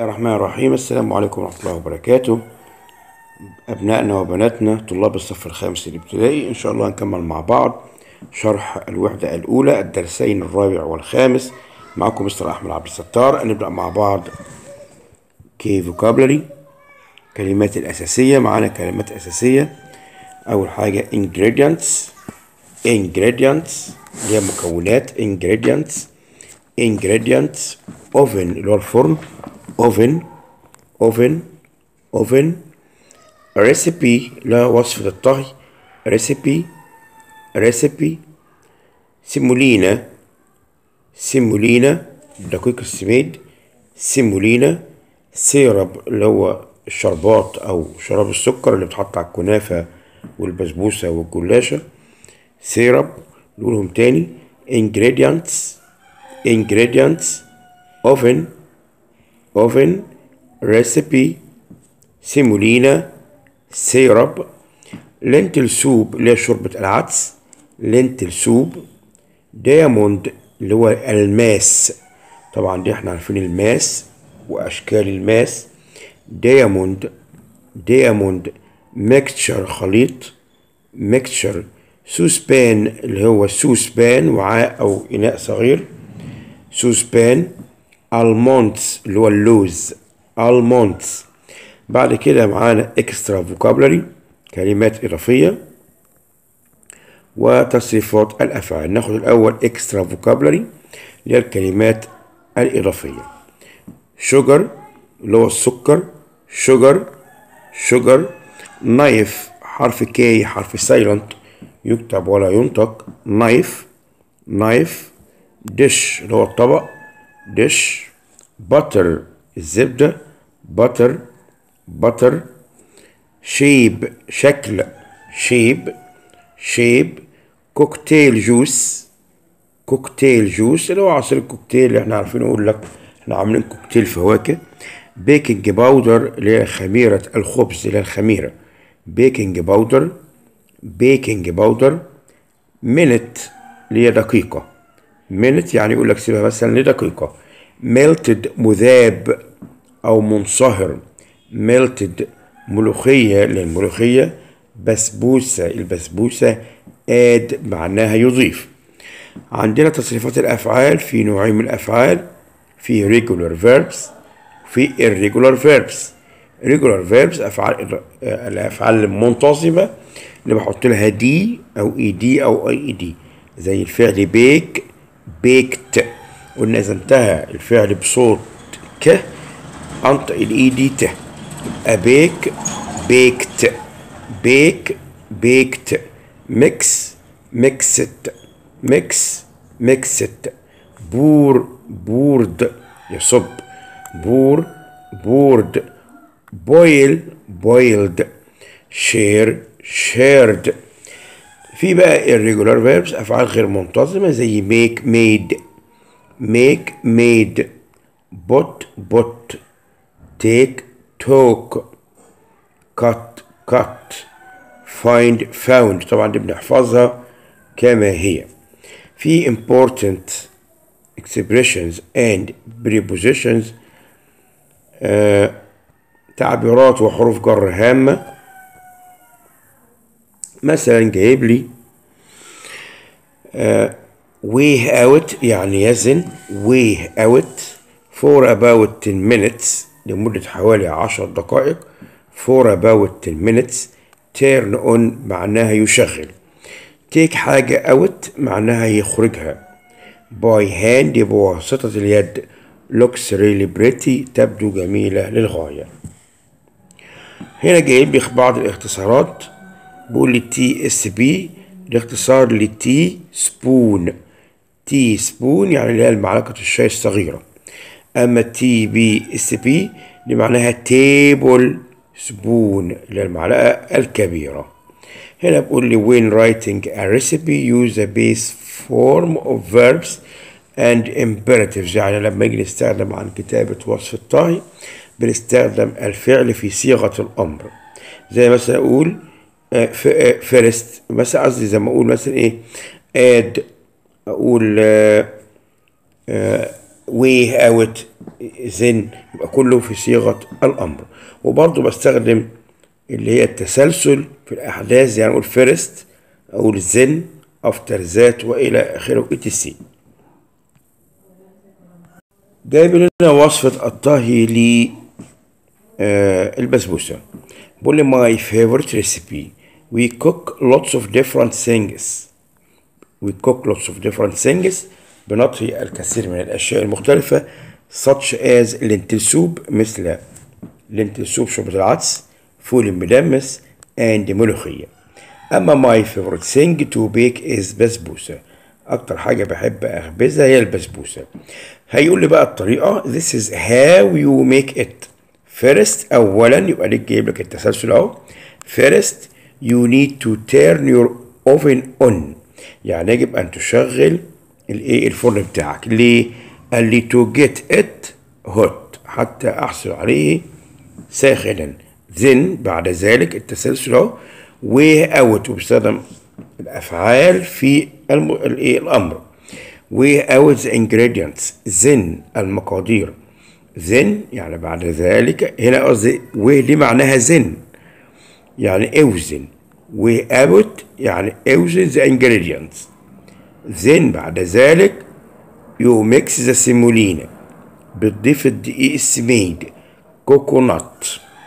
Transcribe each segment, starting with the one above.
الرحمن الرحيم السلام عليكم ورحمة الله وبركاته أبنائنا وبناتنا طلاب الصف الخامس الابتدائي إن شاء الله نكمل مع بعض شرح الوحدة الأولى الدرسين الرابع والخامس معكم مستر أحمد عبد الستار نبدأ مع بعض كي فوكابلري كلمات الأساسية معانا كلمات أساسية أول حاجة ingredients ingredients اللي هي مكونات ingredients ingredients oven اللي هو الفرن oven oven oven recipe اللي هو وصفة الطهي recipe recipe سيمولينا سيمولينا دقيق السميد سيمولينا سيرب اللي هو الشربات أو شراب السكر اللي بتحط على الكنافة والبسبوسة والجلاشة سيرب نقولهم تاني ingredients ingredients oven oven recipe سيمولينا سيرب لينتل سوب اللي هي شوربة العدس لينتل سوب دياموند اللي هو الماس طبعا دي احنا عارفين الماس واشكال الماس دياموند دياموند ميكتشر خليط ميكتشر سوسبان اللي هو سوسبان وعاء او اناء صغير سوسبان المونتس اللي هو اللوز المونتس بعد كده معانا اكسترا فوكابلري كلمات اضافيه وتصريفات الافعال ناخد الاول اكسترا فوكابلري اللي هي الكلمات الاضافيه شوجر اللي هو السكر شوجر شوجر نايف حرف كي حرف سايلنت يكتب ولا ينطق نايف نايف دش اللي هو الطبق دش باتر الزبدة باتر باتر شيب شكل شيب شيب كوكتيل جوس كوكتيل جوس اللي هو عصير الكوكتيل اللي احنا عارفين اقول لك احنا عاملين كوكتيل فواكه بيكنج باودر اللي هي خميرة الخبز اللي هي الخميرة بيكنج باودر بيكنج باودر مينت اللي هي دقيقة مينت يعني يقول لك سيبها مثلا لدقيقة ميلتد مذاب أو منصهر ميلتد ملوخية للملوخية بسبوسة البسبوسة آد معناها يضيف عندنا تصريفات الأفعال في نوعين من الأفعال في regular verbs في irregular verbs regular verbs أفعال الأفعال المنتظمة اللي بحط لها دي أو اي دي أو اي اي دي زي الفعل بيك بيكت قلنا إذا انتهى الفعل بصوت ك أنطق الإي دي ت يبقى بيك بيكت بيك بيكت ميكس ميكست ميكس ميكست بور بورد يصب بور بورد بويل بويلد شير شيرد في بقى irregular verbs أفعال غير منتظمة زي make made make made bought bought take took cut cut find found طبعا دي بنحفظها كما هي في important expressions and prepositions آه تعبيرات وحروف جر هامة مثلا جايب لي آه way out يعني يزن way out for about 10 minutes لمدة حوالي 10 دقائق for about 10 minutes turn on معناها يشغل take حاجة out معناها يخرجها by hand بواسطة اليد looks really pretty تبدو جميلة للغاية هنا جايب لي بعض الاختصارات بقول لي تي اس بي الاختصار لتي سبون تي سبون يعني اللي هي معلقة الشاي الصغيرة أما تي بي اس بي دي معناها تيبل سبون اللي هي المعلقة الكبيرة هنا بقول لي when writing a recipe use a base form of verbs and imperatives يعني لما نيجي نستخدم عن كتابة وصف الطهي بنستخدم الفعل في صيغة الأمر زي مثلا أقول فيرست مثلا قصدي زي ما أقول مثلا إيه add أقول way out then يبقى كله في صيغة الأمر وبرضه بستخدم اللي هي التسلسل في الأحداث يعني أقول first أقول then after that وإلى آخره etc جايب لنا وصفة الطهي ل آه البسبوسة بقول لي my favorite recipe we cook lots of different things we cook lots of different things بنطهي الكثير من الأشياء المختلفة such as lentil soup مثل lentil soup شوربة العدس فول مدمس and ملوخية أما my favorite thing to bake is بسبوسة أكتر حاجة بحب أخبزها هي البسبوسة هيقول لي بقى الطريقة this is how you make it first أولا يبقى ليك جايب لك التسلسل أهو first you need to turn your oven on يعني يجب أن تشغل الايه الفرن بتاعك ليه؟ قال لي to get it hot حتى أحصل عليه ساخنا then بعد ذلك التسلسل اهو way out وبيستخدم الأفعال في الم... الايه الأمر way out the ingredients then المقادير then يعني بعد ذلك هنا قصدي way دي معناها then يعني اوزن way out يعني اوزن the ingredients then بعد ذلك يو ميكس ذا سيمولينا بتضيف الدقيق السميد كوكونات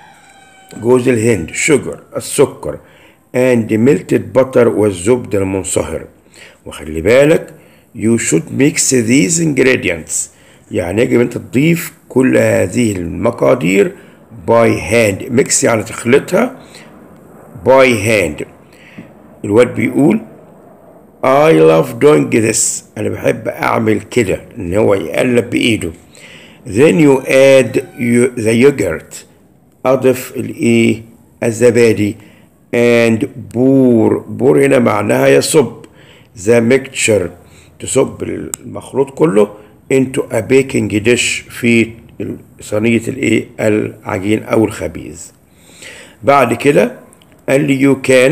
جوز الهند شجر السكر and melted butter والزبدة المنصهر وخلي بالك you should mix these ingredients يعني يجب انت تضيف كل هذه المقادير by hand mix يعني تخلطها by hand الواد بيقول I love doing this أنا بحب أعمل كده إن هو يقلب بإيده then you add you, the yogurt أضف الإيه الزبادي and بور بور هنا معناها يصب the mixture تصب المخلوط كله into a baking dish في صينية الإيه العجين أو الخبيز بعد كده قال لي you can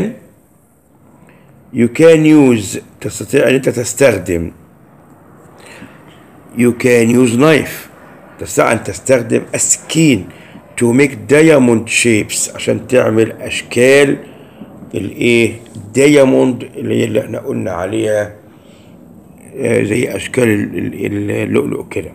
you can use تستطيع ان انت تستخدم you can use knife تستطيع ان تستخدم السكين to make diamond shapes عشان تعمل اشكال الايه diamond اللي هي اللي احنا قلنا عليها آه زي اشكال اللؤلؤ كده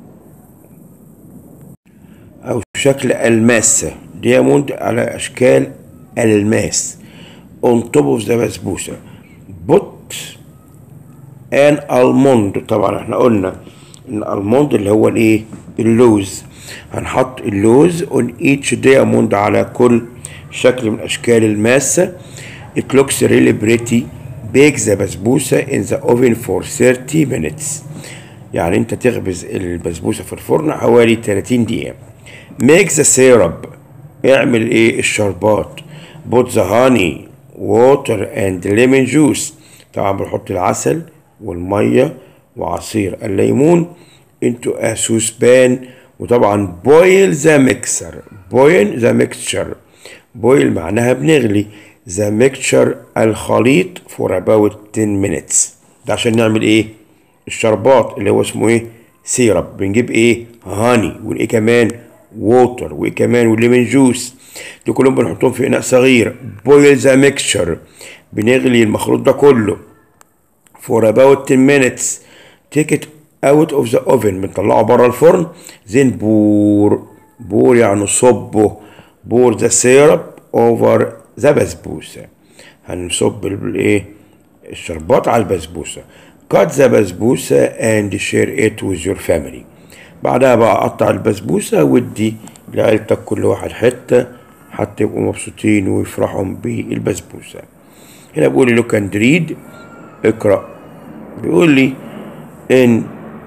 او شكل الماسة diamond على اشكال الماس on top of the بسبوسة put an almond طبعا احنا قلنا ان almond اللي هو الايه اللوز هنحط اللوز on each diamond على كل شكل من اشكال الماسة it looks really pretty bake the بسبوسة in the oven for 30 minutes يعني انت تخبز البسبوسة في الفرن حوالي 30 دقيقة make the syrup اعمل ايه الشربات put the honey water and lemon juice طبعا بنحط العسل والمية وعصير الليمون into a saucepan وطبعا boil the mixer boil the mixture boil معناها بنغلي the mixture الخليط for about 10 minutes ده عشان نعمل ايه الشربات اللي هو اسمه ايه سيرب بنجيب ايه هاني وايه كمان ووتر وايه كمان وليمون جوس دول كلهم بنحطهم في اناء صغير boil the mixture بنغلي المخلوط ده كله for about 10 minutes take it out of the oven بنطلعه بره الفرن then بور بور يعني صبه بور the syrup over the بسبوسة هنصب الايه الشربات على البسبوسة cut the بسبوسة and share it with your family بعدها بقى قطع البسبوسة ودي لعيلتك كل واحد حتة حتى يبقوا مبسوطين ويفرحوا بالبسبوسة هنا بيقول لي لوك اند ريد اقرأ بيقول لي ان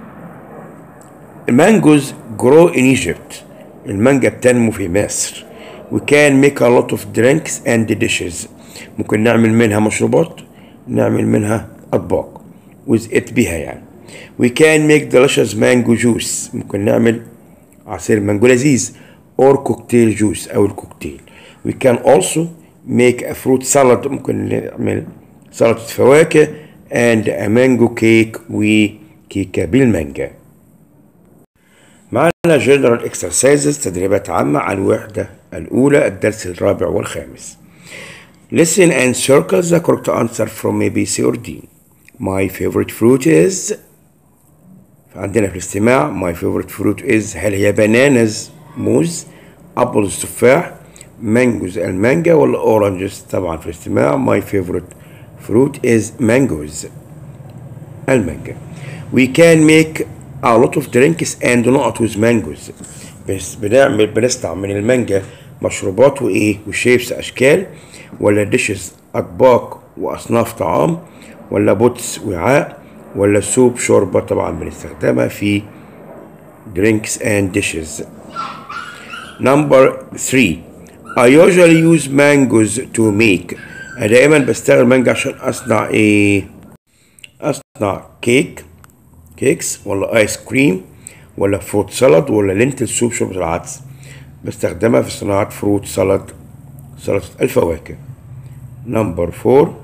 mangoes grow in Egypt المانجا بتنمو في مصر we can make a lot of drinks and dishes ممكن نعمل منها مشروبات نعمل منها أطباق with it بها يعني we can make delicious mango juice ممكن نعمل عصير مانجو لذيذ or cocktail juice أو الكوكتيل we can also make a fruit salad ممكن نعمل سلطة فواكه and a mango cake وكيكة بالمانجا general exercises تدريبات عامة على الوحدة الأولى الدرس الرابع والخامس Listen and circle the correct answer from A, B, C or D. My favorite fruit is عندنا في الاستماع my favorite fruit is هل هي bananas موز apples تفاح مانجوز المانجا ولا oranges طبعا في الاستماع my favorite fruit is mangoes المانجا we can make a lot of drinks and not with mangoes بس بنعمل بنصنع من المانجا مشروبات وايه وشيبس اشكال ولا ديشز اطباق واصناف طعام ولا بوتس وعاء ولا سوب شوربه طبعا بنستخدمها في drinks and dishes number 3 I usually use mangoes to make أنا دائما بستخدم مانجا عشان اصنع ايه اصنع كيك كيكس ولا ايس كريم ولا فروت سالاد ولا لينتل سوب شوربه العدس بستخدمها في صناعه فروت سالاد سلطه الفواكه نمبر 4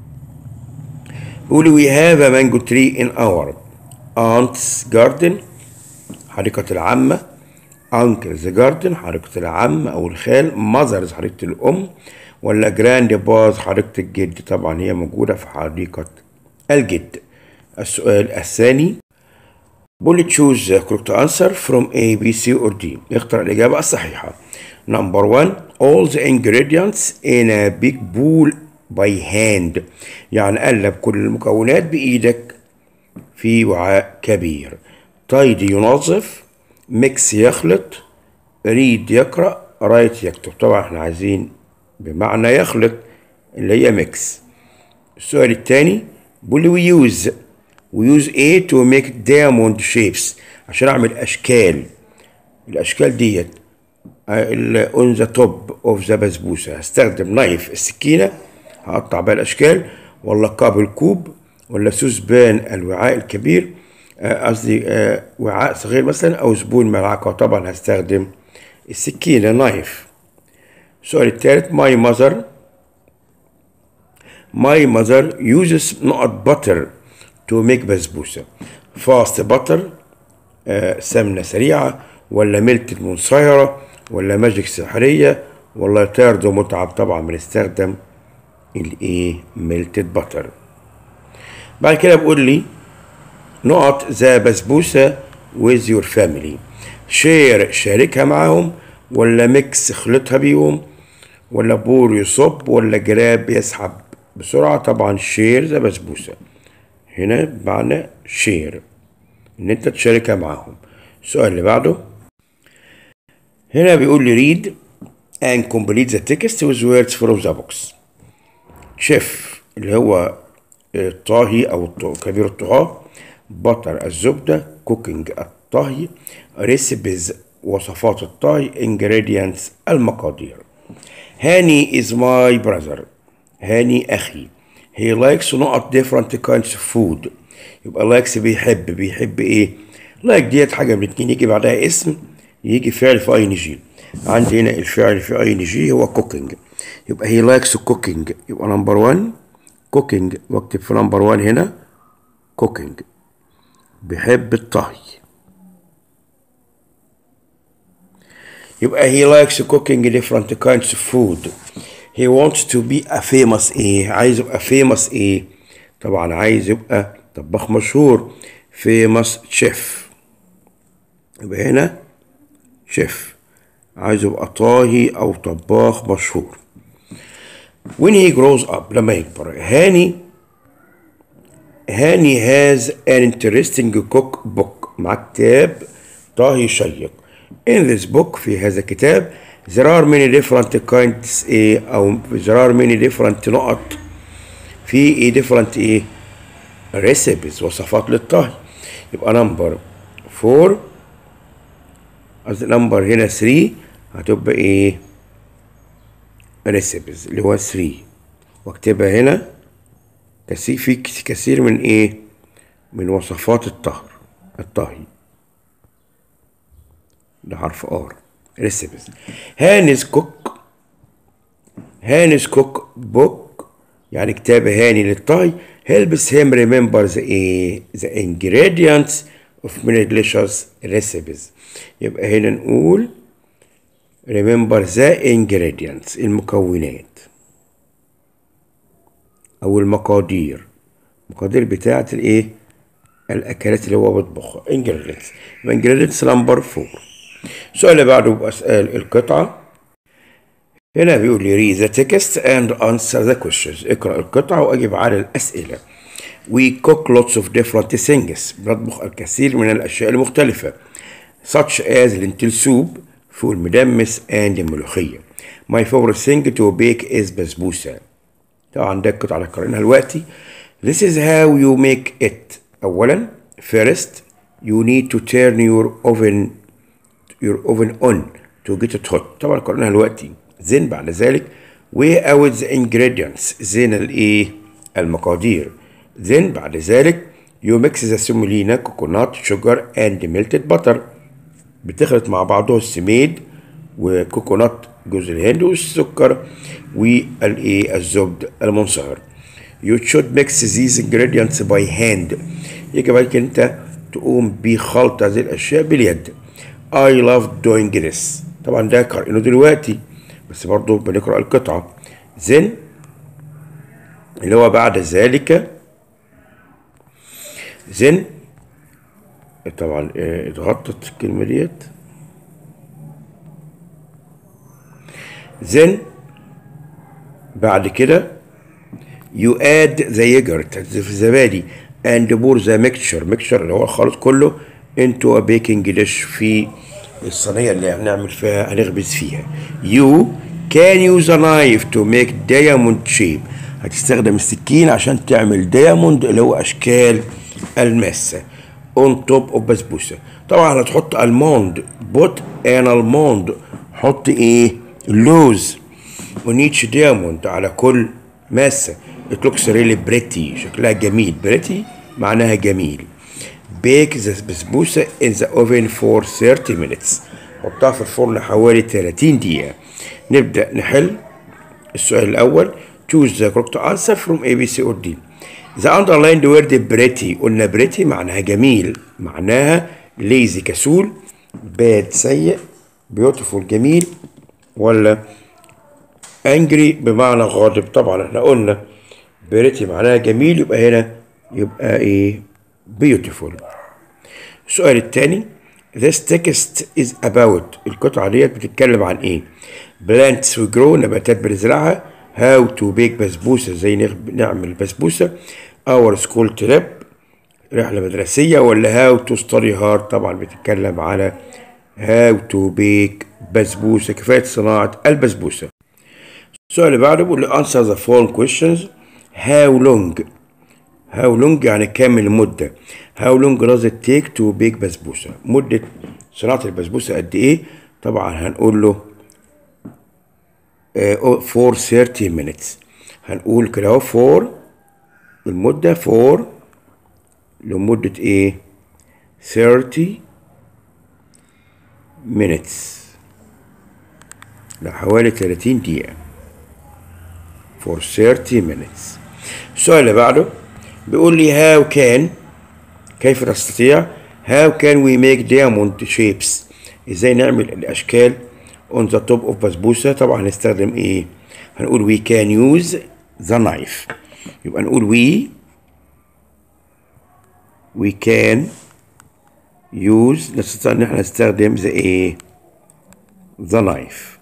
بيقول we have a mango tree in our aunt's garden حديقة العامة uncle's garden حديقة العم أو الخال mother's حديقة الأم ولا جراند باز حديقة الجد طبعا هي موجودة في حديقة الجد السؤال الثاني بقول choose the correct answer from A, B, C or D اختر الإجابة الصحيحة Number one all the ingredients in a big bowl by hand يعني قلب كل المكونات بإيدك في وعاء كبير تايدي ينظف ميكس يخلط ريد يقرأ رايت يكتب طبعا احنا عايزين بمعنى يخلط اللي هي ميكس السؤال الثاني بيقول لي ويوز ويوز ايه تو ميك دايموند شيبس عشان اعمل اشكال الاشكال ديت اون ذا توب اوف ذا بسبوسه هستخدم نايف السكينه هقطع بقى الاشكال ولا قاب الكوب ولا سوسبان الوعاء الكبير قصدي آه وعاء صغير مثلا او زبون ملعقه طبعا هستخدم السكينه نايف السؤال الثالث ماي ماذر ماي ماذر uses نقط باتر تو ميك بسبوسه فاست باتر آه سمنه سريعه ولا ملت منصهره ولا ماجيك سحريه ولا تارد متعب طبعا بنستخدم الايه ميلتد باتر بعد كده بقول لي نقط ذا بسبوسه with your family شير شاركها معاهم ولا ميكس خلطها بيهم ولا بور يصب ولا جراب يسحب بسرعة طبعا شير ذا بسبوسة هنا بمعنى شير ان انت تشاركها معاهم السؤال اللي بعده هنا بيقول لي read and complete the text with words from the box شيف اللي هو الطاهي او كبير الطهاة بطر الزبدة كوكينج الطهي ريسيبيز وصفات الطهي ingredients المقادير هاني is my brother هاني أخي he likes نقط different kinds of food يبقى likes بيحب بيحب إيه like ديت حاجة من اتنين يجي بعدها اسم يجي فعل في اي ان جي عندي هنا الفعل في اي ان جي هو cooking يبقى he likes cooking يبقى نمبر 1 cooking واكتب في نمبر 1 هنا cooking بيحب الطهي يبقى he likes cooking different kinds of food he wants to be a famous ايه عايز يبقى famous ايه طبعا عايز يبقى طباخ مشهور famous chef يبقى هنا شيف عايز يبقى طاهي او طباخ مشهور when he grows up لما يكبر هاني هاني has an interesting cook book مع كتاب طاهي شيق in this book في هذا الكتاب there are many different kinds ايه او there are many different نقط في ايه different ايه recipes وصفات للطهي يبقى نمبر 4 قصدي نمبر هنا 3 هتبقى ايه recipes اللي هو 3 واكتبها هنا كثير في كثير من ايه من وصفات الطهر الطهي ده حرف ار recipes هانز كوك هانز كوك بوك يعني كتاب هاني للطهي helps him remember the ايه the ingredients of many delicious recipes يبقى هنا نقول remember the ingredients المكونات او المقادير المقادير بتاعه الايه الاكلات اللي هو بيطبخها ingredients يبقى ingredients number 4 السؤال اللي بعده بيبقى سؤال القطعه هنا بيقول لي read the text and answer the questions اقرأ القطعة وأجب على الأسئلة We cook lots of different things بنطبخ الكثير من الأشياء المختلفة such as lentil soup فول مدمس and ملوخية My favorite thing to bake is بسبوسة طبعا ده القطعة اللي قرأناها دلوقتي This is how you make it أولا first you need to turn your oven your oven on to get it hot طبعا قرأناها دلوقتي then بعد ذلك weigh out the ingredients زين الايه المقادير then بعد ذلك you mix the semolina coconut sugar and melted butter بتخلط مع بعضه السميد وكوكونات جوز الهند والسكر والايه الزبد المنصهر you should mix these ingredients by hand يجب عليك انت تقوم بخلط هذه الاشياء باليد I love doing this طبعا ده قرأنه دلوقتي بس برضه بنقرأ القطعة then اللي هو بعد ذلك then طبعا اه، اتغطت الكلمة ديت then بعد كده you add the yogurt تحذف الزبادي and pour the mixture mixture اللي هو الخليط كله into a baking dish في الصينية اللي هنعمل فيها هنخبز فيها you can use a knife to make diamond shape هتستخدم السكين عشان تعمل دياموند اللي هو أشكال الماسة on top of بسبوسة طبعا هتحط الموند put an almond حط ايه لوز on each diamond على كل ماسة it looks really pretty شكلها جميل pretty معناها جميل bake the بسبوسة in the oven for 30 minutes حطها في الفرن حوالي 30 دقيقة نبدأ نحل السؤال الأول choose the correct answer from A B C or D the underlined word pretty قلنا pretty معناها جميل معناها lazy كسول bad سيء beautiful جميل ولا angry بمعنى غاضب طبعا احنا قلنا pretty معناها جميل يبقى هنا يبقى ايه beautiful السؤال الثاني This text is about القطعة ديت بتتكلم عن ايه plants we grow نباتات بنزرعها how to bake بسبوسة ازاي نغ- نعمل بسبوسة our school trip رحلة مدرسية ولا how to study hard طبعا بتتكلم على how to bake بسبوسة كيفية صناعة البسبوسة السؤال اللي بعده بيقول لي answer the following questions how long how long يعني كام المدة how long does it take to bake بسبوسة مدة صناعة البسبوسة قد ايه طبعا هنقول له آه، for 30 minutes هنقول كده اهو for المدة for لمدة ايه 30 minutes لحوالي 30 دقيقة for 30 minutes السؤال اللي بعده بيقول لي how can كيف نستطيع how can we make diamond shapes ازاي نعمل الاشكال on the top of بسبوسة طبعا هنستخدم ايه هنقول we can use the knife يبقى نقول we we can use نستطيع ان احنا نستخدم the ايه the knife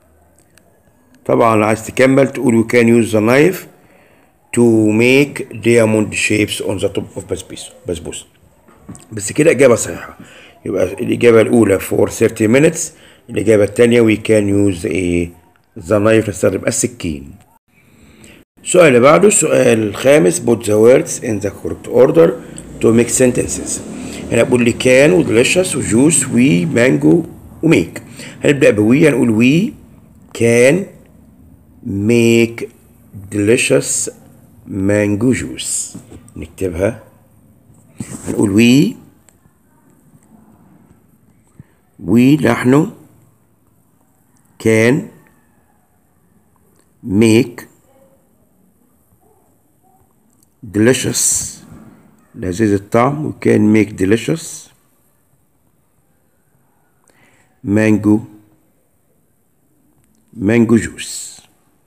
طبعا عايز تكمل تقول we can use the knife to make diamond shapes on the top of بسبوسة بسبوسة بس كده إجابة صحيحة يبقى الإجابة الأولى for 30 minutes الإجابة الثانية we can use a the knife نستخدم السكين السؤال اللي بعده السؤال الخامس put the words in the correct order to make sentences هنا بقول لي كان ودليشس وجوس وي مانجو وميك هنبدأ بوي هنقول وي كان make delicious mango juice نكتبها هنقول وي وي نحن can make delicious لذيذ الطعم we can make delicious mango mango juice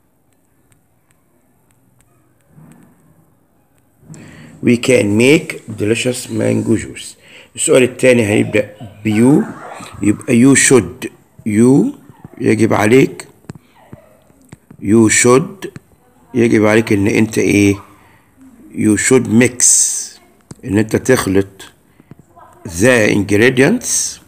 we can make delicious mango juice السؤال الثاني هيبدأ بيو يبقى you should you يجب عليك you should يجب عليك ان انت ايه you should mix ان انت تخلط the ingredients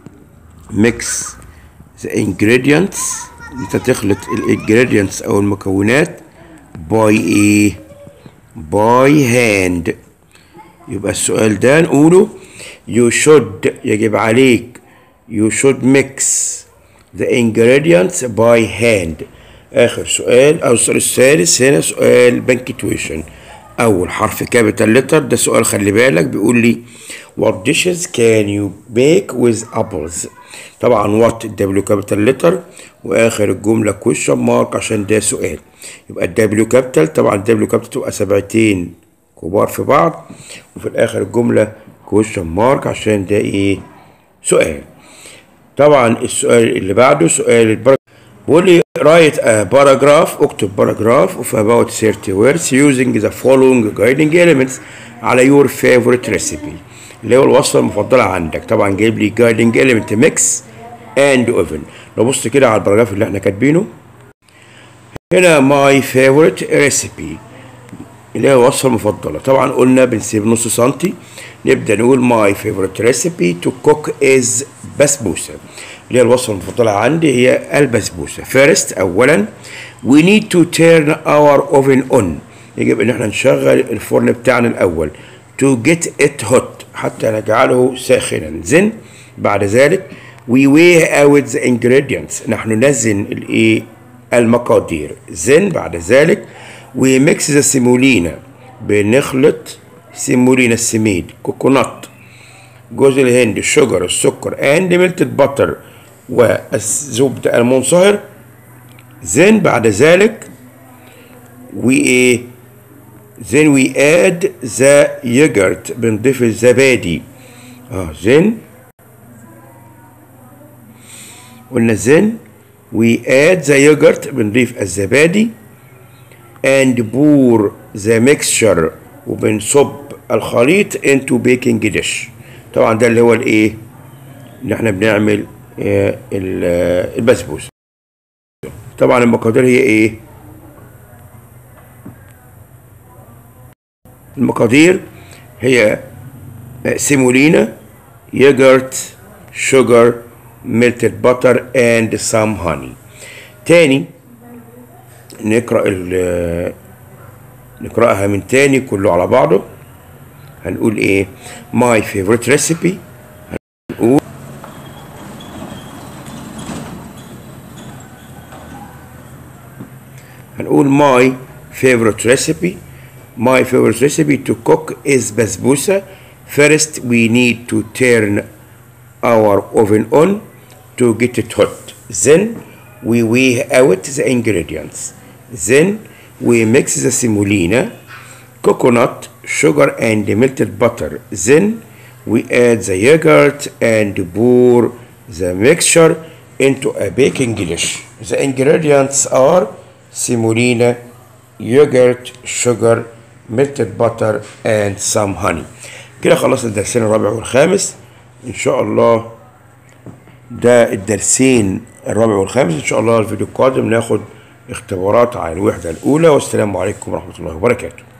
mix the ingredients انت تخلط الانجريدينتس او المكونات by ايه by hand يبقى السؤال ده نقوله you should يجب عليك you should mix the ingredients by hand آخر سؤال أو السؤال السادس هنا سؤال بنكتويشن أول حرف كابيتال لتر ده سؤال خلي بالك بيقول لي what dishes can you bake with apples طبعا what الدبليو كابيتال لتر واخر الجمله كويشن مارك عشان ده سؤال يبقى الدبليو كابيتال طبعا الدبليو كابيتال تبقى سبعتين كبار في بعض وفي الاخر الجمله كويشن مارك عشان ده ايه سؤال طبعا السؤال اللي بعده سؤال البرج بيقول لي write a paragraph اكتب باراجراف of about 30 words using the following guiding elements على your favorite recipe اللي هو الوصفة المفضلة عندك طبعا جايب لي guiding element mix and oven لو بص كده على الباراجراف اللي احنا كاتبينه هنا my favorite recipe اللي هي الوصفة المفضلة طبعا قلنا بنسيب نص سنتي نبدأ نقول my favorite recipe to cook is بسبوسة اللي هي الوصفة المفضلة عندي هي البسبوسة first أولا we need to turn our oven on يجب ان احنا نشغل الفرن بتاعنا الأول to get it hot حتى نجعله ساخنا زين بعد ذلك we weigh out the ingredients نحن نزن الايه المقادير زين بعد ذلك we mix the semolina بنخلط سيمولينا السميد كوكونات جوز الهند الشجر السكر and melted butter والزبدة المنصهر زين بعد ذلك we ايه then we add the yogurt بنضيف الزبادي اه زين قلنا زين we add the yogurt بنضيف الزبادي and pour the mixture وبنصب الخليط into baking dish طبعا ده اللي هو الايه اللي احنا بنعمل آه البسبوسه طبعا المقادير هي ايه المقادير هي سيمولينا يogurt sugar melted butter and some honey تاني نقرأ ال نقرأها من تاني كله على بعضه هنقول ايه my favorite recipe هنقول هنقول my favorite recipe my favorite recipe to cook is basbousa first we need to turn our oven on to get it hot then we weigh out the ingredients then we mix the semolina coconut sugar and melted butter then we add the yogurt and pour the mixture into a baking dish the ingredients are semolina yogurt sugar melted butter and some honey كده خلصنا الدرسين الرابع والخامس ان شاء الله ده الدرسين الرابع والخامس ان شاء الله الفيديو القادم ناخد اختبارات عن الوحدة الاولى والسلام عليكم ورحمة الله وبركاته